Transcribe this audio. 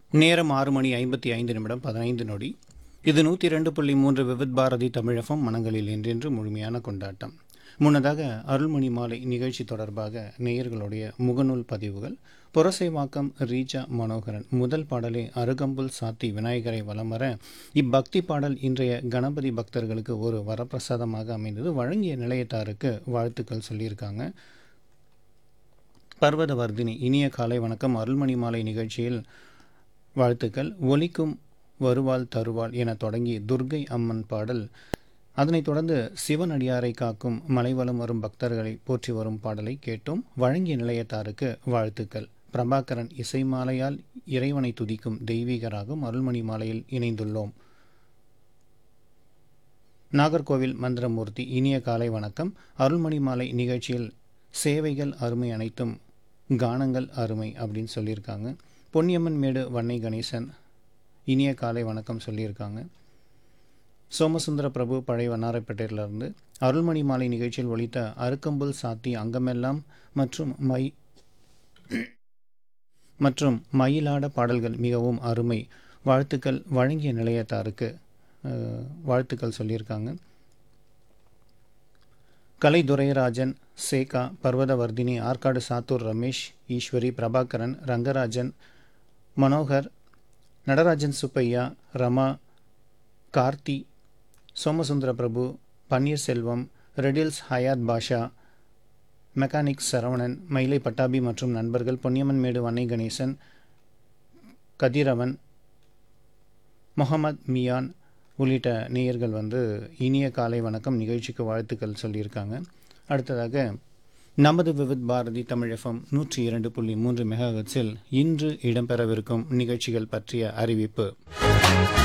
நேரம் ஆறு மணி ஐம்பத்தி ஐந்து நிமிடம் பதினைந்து நொடி இது நூற்றி ரெண்டு புள்ளி மூன்று விவித் பாரதி தமிழகம் மனங்களில் என்றென்று முழுமையான கொண்டாட்டம் முன்னதாக அருள்மணி மாலை நிகழ்ச்சி தொடர்பாக நேயர்களுடைய முகநூல் பதிவுகள் புரசைவாக்கம் ரீஜா மனோகரன் முதல் பாடலே அருகம்புல் சாத்தி விநாயகரை வலம் வர இப்பக்தி பாடல் இன்றைய கணபதி பக்தர்களுக்கு ஒரு வரப்பிரசாதமாக அமைந்தது வழங்கிய நிலையத்தாருக்கு வாழ்த்துக்கள் சொல்லியிருக்காங்க பர்வதவர்தினி இனிய காலை வணக்கம் அருள்மணி மாலை நிகழ்ச்சியில் வாழ்த்துக்கள் ஒலிக்கும் வருவாள் தருவாள் என தொடங்கி துர்கை அம்மன் பாடல் அதனைத் தொடர்ந்து சிவனடியாரை காக்கும் மலைவலம் வரும் பக்தர்களை போற்றி வரும் பாடலை கேட்டோம் வழங்கிய நிலையத்தாருக்கு வாழ்த்துக்கள் பிரபாகரன் இசை மாலையால் இறைவனை துதிக்கும் தெய்வீகராகும் அருள்மணி மாலையில் இணைந்துள்ளோம் நாகர்கோவில் மந்திரமூர்த்தி இனிய காலை வணக்கம் அருள்மணி மாலை நிகழ்ச்சியில் சேவைகள் அருமை அனைத்தும் கானங்கள் அருமை அப்படின்னு சொல்லியிருக்காங்க பொன்னியம்மன் மேடு வன்னை கணேசன் இனிய காலை வணக்கம் சொல்லியிருக்காங்க சோமசுந்தர பிரபு பழைய வண்ணாரப்பேட்டையிலிருந்து அருள்மணி மாலை நிகழ்ச்சியில் ஒலித்த அருக்கம்புல் சாத்தி அங்கமெல்லாம் மற்றும் மை மற்றும் மயிலாட பாடல்கள் மிகவும் அருமை வாழ்த்துக்கள் வழங்கிய நிலையத்தாருக்கு அஹ், வாழ்த்துக்கள் சொல்லியிருக்காங்க கலை துரைராஜன் சேகா பர்வதவர்தினி ஆற்காடு சாத்தூர் ரமேஷ் ஈஸ்வரி பிரபாகரன் ரங்கராஜன் மனோகர் நடராஜன் சுப்பையா ரமா கார்த்தி சோமசுந்தர பிரபு பன்னீர்செல்வம் ரெடில்ஸ் ஹயாத் பாஷா மெக்கானிக் சரவணன் மயிலை பட்டாபி மற்றும் நண்பர்கள் பொன்னியம்மன் மேடு வன்னை கணேசன் கதிரவன் முகமது மியான் உள்ளிட்ட நேயர்கள் வந்து இனிய காலை வணக்கம் நிகழ்ச்சிக்கு வாழ்த்துக்கள் சொல்லியிருக்காங்க அடுத்ததாக நமது விவித் பாரதி தமிழ் எஃப்எம் நூற்றி இரண்டு புள்ளி மூன்று மெகாஹெட்ஸில் இன்று இடம்பெறவிருக்கும் நிகழ்ச்சிகள் பற்றிய அறிவிப்பு